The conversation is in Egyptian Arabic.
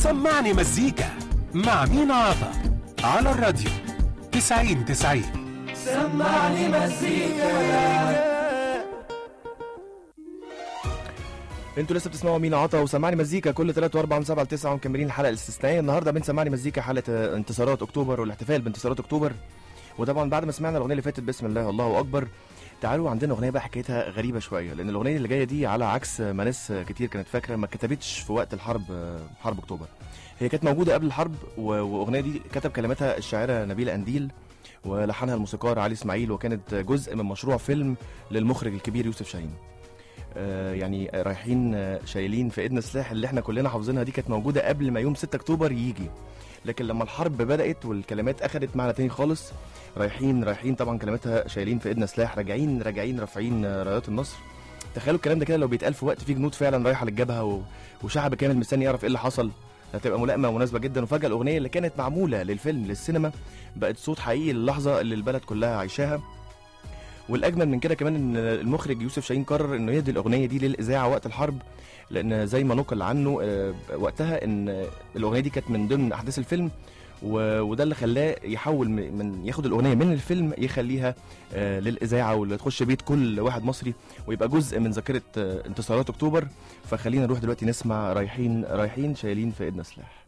سمعني مزيكا مع مين عطا على الراديو 90 90 سمعني مزيكا انتوا لسه بتسمعوا مين عطا وسمعني مزيكا كل 3 و4 من 7 ل 9 ومكملين الحلقه الاستثنائيه النهارده بنسمعني مزيكا حلقه آه، انتصارات اكتوبر والاحتفال بانتصارات اكتوبر وطبعا بعد ما سمعنا الاغنيه اللي فاتت بسم الله الله اكبر تعالوا عندنا اغنيه بقى حكايتها غريبه شويه لان الاغنيه اللي جايه دي على عكس ما ناس كتير كانت فاكره ما كتبتش في وقت الحرب آه، حرب اكتوبر هي كانت موجوده قبل الحرب و- والاغنيه دي كتب كلماتها الشاعره نبيله انديل ولحنها الموسيقار علي اسماعيل وكانت جزء من مشروع فيلم للمخرج الكبير يوسف شاهين آه، يعني رايحين آه، شايلين في ايدنا سلاح اللي احنا كلنا حافظينها دي كانت موجوده قبل ما يوم 6 اكتوبر يجي لكن لما الحرب بدات والكلمات اخذت معنى تاني خالص رايحين رايحين طبعا كلماتها شايلين في ايدنا سلاح راجعين راجعين رافعين آه، رايات النصر تخيلوا الكلام ده كده لو بيتقال في وقت فيه جنود فعلا رايحه للجبهه و... وشعب كامل مستني يعرف ايه اللي حصل هتبقى ملائمه مناسبه جدا وفجاه الاغنيه اللي كانت معموله للفيلم للسينما بقت صوت حقيقي للحظه اللي البلد كلها عايشاها والاجمل من كده كمان ان المخرج يوسف شاهين قرر انه يهدي الاغنيه دي للاذاعه وقت الحرب لان زي ما نقل عنه آه، وقتها ان الاغنيه دي كانت من ضمن احداث الفيلم و- وده اللي خلاه يحول م- من ياخد الاغنيه من الفيلم يخليها آه، للاذاعه واللي تخش بيت كل واحد مصري ويبقى جزء من ذاكره آه، انتصارات اكتوبر فخلينا نروح دلوقتي نسمع رايحين رايحين شايلين في ايدنا سلاح